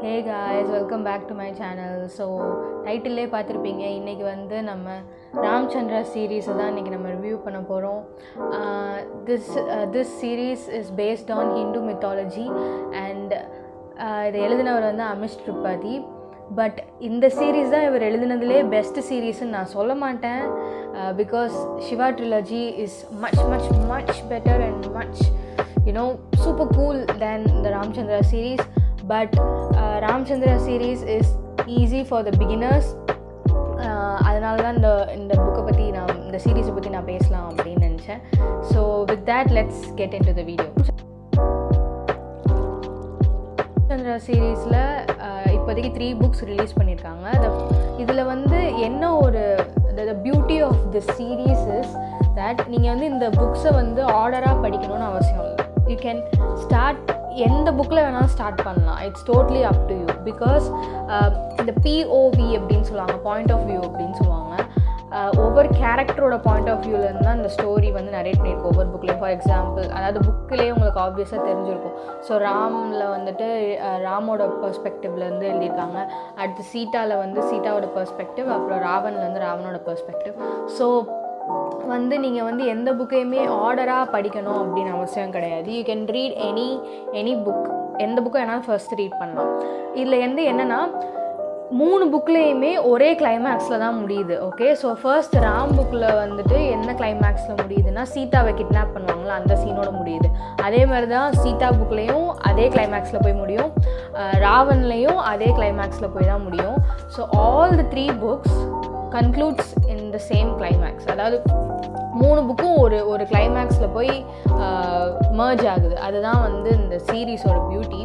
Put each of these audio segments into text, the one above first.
hey guys welcome back to my channel so டைட்டிலே பார்த்துருப்பீங்க இன்றைக்கி வந்து நம்ம ராம்சந்திரா சீரீஸை தான் இன்றைக்கி நம்ம ரிவ்யூ பண்ண போகிறோம் this this series is based on Hindu mythology and இதை எழுதினவர் வந்து அமிஷ் திரிபாதி பட் இந்த சீரீஸ் தான் இவர் எழுதினதுலே பெஸ்ட் சீரீஸ்ன்னு நான் சொல்ல மாட்டேன் because Shiva trilogy is much much much better and much you know super cool than the Ramchandra series but Ramchandra series is easy for the beginners அதனால தான் இந்த இந்த புக்கை பற்றி நான் இந்த சீரீஸை பற்றி நான் பேசலாம் அப்படின்னு நினச்சேன் so with that let's get in to the video Ramachandra சீரீஸில் இப்போதைக்கு த்ரீ புக்ஸ் ரிலீஸ் பண்ணியிருக்காங்க த இதில் வந்து என்ன ஒரு the beauty of the series is that நீங்கள் வந்து இந்த புக்ஸை வந்து ஆர்டராக படிக்கணும்னு அவசியம் இல்லை யூ கேன் ஸ்டார்ட் எந்த புக்கில் வேணாலும் ஸ்டார்ட் பண்ணலாம் it's totally up to you because இந்த பிஓவி அப்படின்னு சொல்லுவாங்க பாயிண்ட் ஆஃப் வியூ அப்படின்னு சொல்லுவாங்க ஒவ்வொரு கேரக்டரோட பாயிண்ட் ஆஃப் வியூலேருந்து தான் இந்த ஸ்டோரி வந்து நரேட் பண்ணியிருக்கும் ஒவ்வொரு புக்லேயும் ஃபார் எக்ஸாம்பிள் அதாவது புக்கிலேயே உங்களுக்கு ஆப்வியஸாக தெரிஞ்சிருக்கும் ஸோ ராமில் வந்துட்டு ராமோட பெர்ஸ்பெக்டிவ்லேருந்து எழுதியிருக்காங்க அடுத்து சீட்டாவில் வந்து சீட்டாவோட பெர்ஸ்பெக்டிவ் அப்புறம் ராவனில் வந்து ராவனோட பெர்ஸ்பெக்டிவ் ஸோ வந்து நீங்கள் வந்து எந்த புக்கையுமே ஆர்டராக படிக்கணும் அப்படின்னு அவசியம் கிடையாது you can read any any book எந்த புக்கை வேணாலும் ஃபர்ஸ்ட் ரீட் பண்ணலாம் இதில் வந்து என்னென்னா மூணு புக்லேயுமே ஒரே கிளைமேக்ஸில் தான் முடியுது ஓகே ஸோ ஃபர்ஸ்ட் ராம் புக்கில் வந்துட்டு என்ன கிளைமேக்ஸில் முடியுதுன்னா சீதாவை கிட்னாப் பண்ணுவாங்களா அந்த சீனோட முடியுது அதே மாதிரி தான் சீதா புக்லேயும் அதே கிளைமேக்ஸில் போய் முடியும் ராவன்லேயும் அதே கிளைமேக்ஸில் போய் தான் முடியும் so all the three books concludes in the same climax அதாவது மூணு புக்கும் ஒரு ஒரு கிளைமேக்ஸில் போய் மர்ஜ் ஆகுது அதுதான் வந்து இந்த சீரீஸோட பியூட்டி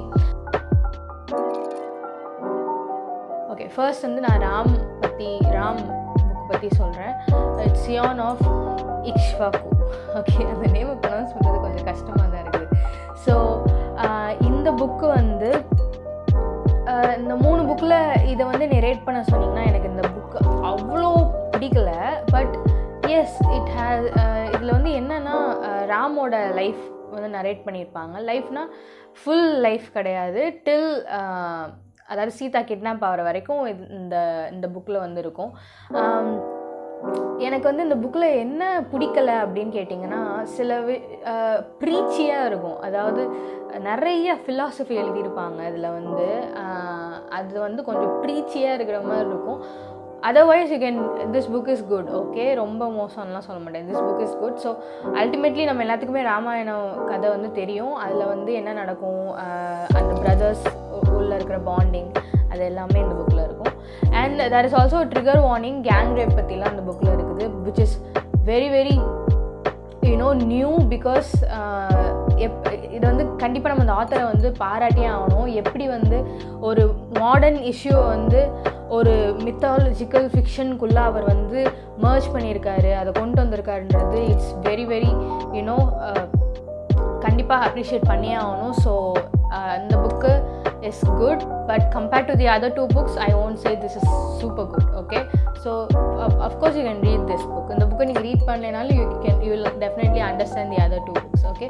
ஓகே ஃபர்ஸ்ட் வந்து நான் ராம் பற்றி ராம் புக் பற்றி சொல்கிறேன் it's scion of Ikshvaku okay அந்த நேமை ப்ரொனவுன்ஸ் பண்ணுறது கொஞ்சம் கஷ்டமாக தான் இருக்குது ஸோ இந்த புக்கு வந்து இந்த மூணு புக்கில் இதை வந்து நெரேட் பண்ண சொன்னீங்கன்னா எனக்கு இந்த புக்கு அவ்வளோ பிடிக்கல பட் எஸ் இட் ஹேஸ் இதில் வந்து என்னென்னா ராமோட லைஃப் வந்து நரேட் பண்ணியிருப்பாங்க லைஃப்னா ஃபுல் லைஃப் கிடையாது டில் அதாவது சீதா கிட்னாப் ஆகிற வரைக்கும் இந்த இந்த புக்கில் வந்து இருக்கும் எனக்கு வந்து இந்த புக்கில் என்ன பிடிக்கல அப்படின்னு கேட்டிங்கன்னா சில ப்ரீச்சியாக இருக்கும் அதாவது நிறைய ஃபிலாசபி எழுதியிருப்பாங்க அதில் வந்து அது வந்து கொஞ்சம் ப்ரீச்சியாக இருக்கிற மாதிரி இருக்கும் otherwise you can this book is good okay ரொம்ப மோசம்லாம் சொல்ல மாட்டேன் this book is good so ultimately நம்ம எல்லாத்துக்குமே ராமாயணம் கதை வந்து தெரியும் அதில் வந்து என்ன நடக்கும் அந்த பிரதர்ஸ் உள்ளே இருக்கிற பாண்டிங் அது எல்லாமே இந்த புக்கில் இருக்கும் and there is also trigger warning gang rape பற்றிலாம் அந்த புக்கில் இருக்குது which is very very you know new because எப் இது வந்து கண்டிப்பாக நம்ம அந்த ஆத்தரை வந்து பாராட்டியே ஆகணும் எப்படி வந்து ஒரு மாடர்ன் இஷ்யூவை வந்து ஒரு மித்தாலஜிக்கல் ஃபிக்ஷனுக்குள்ளே அவர் வந்து மர்ஜ் பண்ணியிருக்காரு அதை கொண்டு வந்திருக்காருன்றது இட்ஸ் வெரி வெரி யூனோ கண்டிப்பாக அப்ரிஷியேட் பண்ணியே ஆகணும் ஸோ இந்த book is good but compared to the other two books I won't say this is super good okay so of course you can read this book இந்த புக்கை நீங்கள் read பண்ணலைனாலும் you can you will definitely understand the other two books okay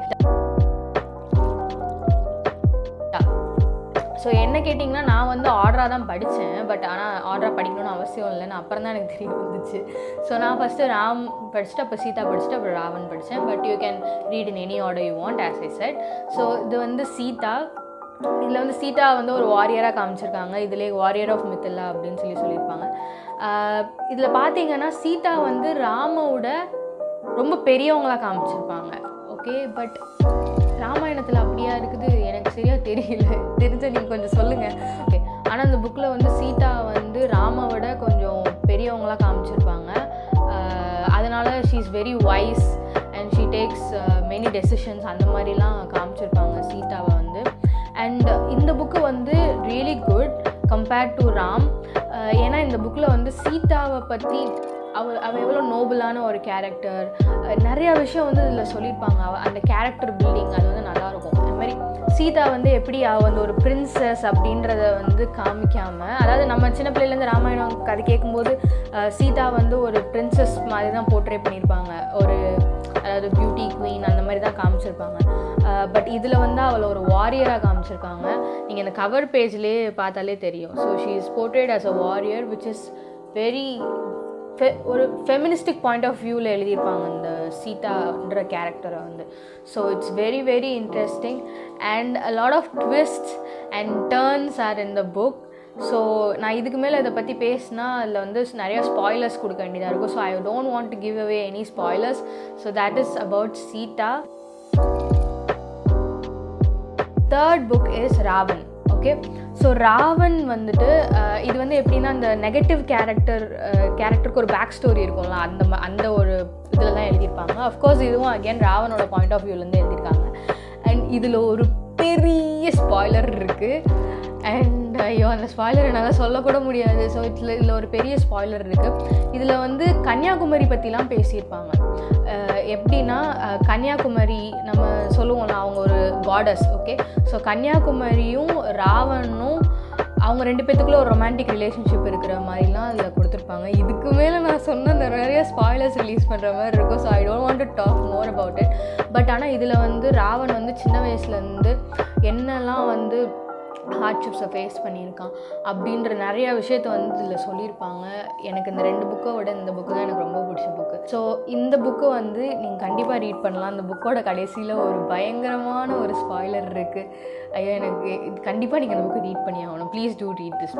so என்ன கேட்டிங்கன்னா நான் வந்து ஆர்டராக தான் படித்தேன் பட் ஆனால் ஆர்டராக படிக்கணும்னு அவசியம் இல்லைன்னு அப்புறம் தான் எனக்கு தெரிய வந்துச்சு ஸோ நான் ஃபஸ்ட்டு ராம் படிச்சுட்டு அப்போ சீதா படிச்சுட்டு அப்புறம் ராவன் படித்தேன் but you can read in any order you want as I said so இது வந்து சீதா இதில் வந்து சீதா வந்து ஒரு வாரியராக காமிச்சிருக்காங்க இதிலே வாரியர் ஆஃப் மித்தில்லா அப்படின்னு சொல்லி சொல்லியிருப்பாங்க இதில் பார்த்தீங்கன்னா சீதா வந்து ராமோட ரொம்ப பெரியவங்களாக காமிச்சிருப்பாங்க ஓகே பட் ராமாயணத்தில் அப்படியா இருக்குது எனக்கு சரியாக தெரியல தெரிஞ்ச நீங்கள் கொஞ்சம் சொல்லுங்கள் ஓகே ஆனால் அந்த புக்கில் வந்து சீதா வந்து ராமாவோட கொஞ்சம் பெரியவங்களாக காமிச்சிருப்பாங்க அதனால் she is very wise and she takes many decisions அந்த மாதிரிலாம் காமிச்சிருப்பாங்க சீதாவை வந்து அண்ட் இந்த புக்கு வந்து really good compared to Ram ஏன்னா இந்த புக்கில் வந்து சீதாவை பற்றி அவ அவள் எவ்வளோ நோபலான ஒரு கேரக்டர் நிறையா விஷயம் வந்து இதில் சொல்லியிருப்பாங்க அவ அந்த கேரக்டர் பில்டிங் அது வந்து நல்லாயிருக்கும் அது மாதிரி சீதா வந்து எப்படி அவள் வந்து ஒரு பிரின்சஸ் அப்படின்றத வந்து காமிக்காமல் அதாவது நம்ம சின்ன பிள்ளைலேருந்து ராமாயணம் கதை கேட்கும்போது சீதா வந்து ஒரு பிரின்சஸ் மாதிரி தான் போர்ட்ரே பண்ணியிருப்பாங்க ஒரு அதாவது பியூட்டி குவீன் அந்த மாதிரி தான் காமிச்சிருப்பாங்க பட் இதில் வந்து அவளை ஒரு வாரியராக காமிச்சிருக்காங்க நீங்கள் இந்த கவர் பேஜ்லேயே பார்த்தாலே தெரியும் so she is portrayed as a warrior which is very ஒரு ஃபெமினிஸ்டிக் பாயிண்ட் ஆஃப் வியூவில் எழுதியிருப்பாங்க இந்த சீதான்ற கேரக்டரை வந்து so it's very very interesting and a lot of twist and turns are in the book so நான் இதுக்கு மேலே இதை பற்றி பேசினா அதில் வந்து நிறைய ஸ்பாய்லர்ஸ் கொடுக்க வேண்டியதாக இருக்கும் so I don't want to give away any spoilers so that is about Sita third book is Raavan okay so Raavan வந்துட்டு இது வந்து எப்படின்னா அந்த நெகட்டிவ் கேரக்டர் கேரக்டருக்கு ஒரு பேக் ஸ்டோரி இருக்கும்ல அந்த அந்த ஒரு இதில் தான் எழுதியிருப்பாங்க அஃப்கோர்ஸ் இதுவும் அகேன் ராவனோட பாயிண்ட் ஆஃப் வியூலேருந்து எழுதியிருக்காங்க அண்ட் இதில் ஒரு பெரிய ஸ்பாய்லர் இருக்குது அண்ட் ஐயோ அந்த ஸ்பாய்லர் என்னால் சொல்லக்கூட முடியாது ஸோ இதில் இதில் ஒரு பெரிய ஸ்பாய்லர் இருக்குது இதில் வந்து கன்னியாகுமரி பற்றிலாம் பேசியிருப்பாங்க எப்படின்னா கன்னியாகுமரி நம்ம சொல்லுவோம்ல அவங்க ஒரு காடஸ் ஓகே ஸோ கன்னியாகுமரியும் ராவனும் அவங்க ரெண்டு பேத்துக்குள்ள ஒரு ரொமான்டிக் ரிலேஷன்ஷிப் இருக்கிற மாதிரிலாம் அதில் கொடுத்துருப்பாங்க இதுக்கு மேலே நான் சொன்ன நிறைய ஸ்பாய்லர்ஸ் ரிலீஸ் பண்ணுற மாதிரி இருக்கும் so I don't want to talk more about it but ஆனால் இதில் வந்து ராவன் வந்து சின்ன வயசுலேருந்து என்னெல்லாம் வந்து ஹார்ட்ஷிப்ஸை ஃபேஸ் பண்ணியிருக்கான் அப்படின்ற நிறைய விஷயத்த வந்து இதில் சொல்லியிருப்பாங்க எனக்கு இந்த ரெண்டு புக்கை விட இந்த புக்கு தான் எனக்கு ரொம்ப பிடிச்ச புக்கு ஸோ இந்த புக்கு வந்து நீங்கள் கண்டிப்பாக ரீட் பண்ணலாம் அந்த புக்கோட கடைசியில் ஒரு பயங்கரமான ஒரு ஸ்பாய்லர் இருக்குது ஐயோ எனக்கு கண்டிப்பாக நீங்கள் அந்த புக்கு ரீட் பண்ணி ஆகணும் ப்ளீஸ் டூ ரீட் திஸ்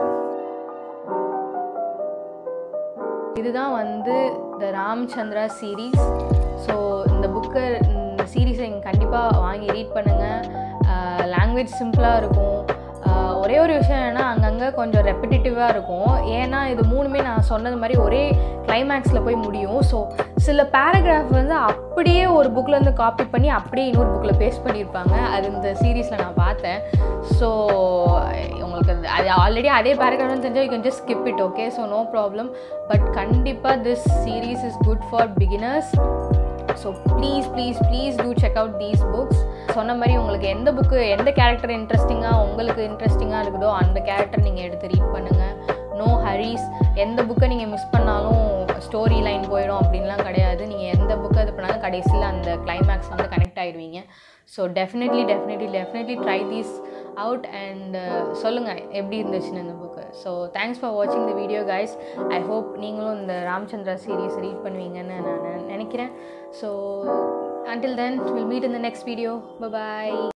இதுதான் வந்து த ராம்சந்திரா சீரீஸ் ஸோ இந்த புக்கை இந்த சீரீஸை நீங்கள் கண்டிப்பாக வாங்கி ரீட் பண்ணுங்கள் லாங்குவேஜ் சிம்பிளாக இருக்கும் ஒரே ஒரு விஷயம் என்னென்னா அங்கங்கே கொஞ்சம் ரெப்பிட்டேட்டிவாக இருக்கும் ஏன்னா இது மூணுமே நான் சொன்னது மாதிரி ஒரே கிளைமேக்ஸில் போய் முடியும் ஸோ சில பேராகிராஃப் வந்து அப்படியே ஒரு புக்கில் காப்பி பண்ணி அப்படியே இன்னொரு புக்கில் பேஸ்ட் பண்ணியிருப்பாங்க அது இந்த சீரீஸில் நான் பார்த்தேன் ஸோ உங்களுக்கு அது ஆல்ரெடி அதே பேராகிராஃப் தெரிஞ்சால் you can just skip it okay so no problem but கண்டிப்பாக this series is good for beginners so please please please do check out these books சொன்ன மாதிரி உங்களுக்கு எந்த புக்கு எந்த கேரக்டர் இன்ட்ரெஸ்டிங்காக உங்களுக்கு இன்ட்ரெஸ்டிங்காக இருக்குதோ அந்த கேரக்டர் நீங்கள் எடுத்து ரீட் பண்ணுங்கள் நோ ஹரீஸ் எந்த புக்கை நீங்கள் மிஸ் பண்ணாலும் ஸ்டோரி லைன் போயிடும் அப்படின்லாம் கிடையாது நீங்கள் எந்த புக்கை இது பண்ணாலும் கடைசியில் அந்த கிளைமேக்ஸ் வந்து கனெக்ட் ஆகிடுவீங்க so definitely definitely definitely try these out and சொல்லுங்கள் எப்படி இருந்துச்சுன்னு இந்த புக்கு ஸோ தேங்க்ஸ் ஃபார் வாட்சிங் the video guys I hope நீங்களும் இந்த ராம்சந்திரா சீரீஸ் ரீட் பண்ணுவீங்கன்னு நான் நினைக்கிறேன் ஸோ until then we'll meet in the next video bye bye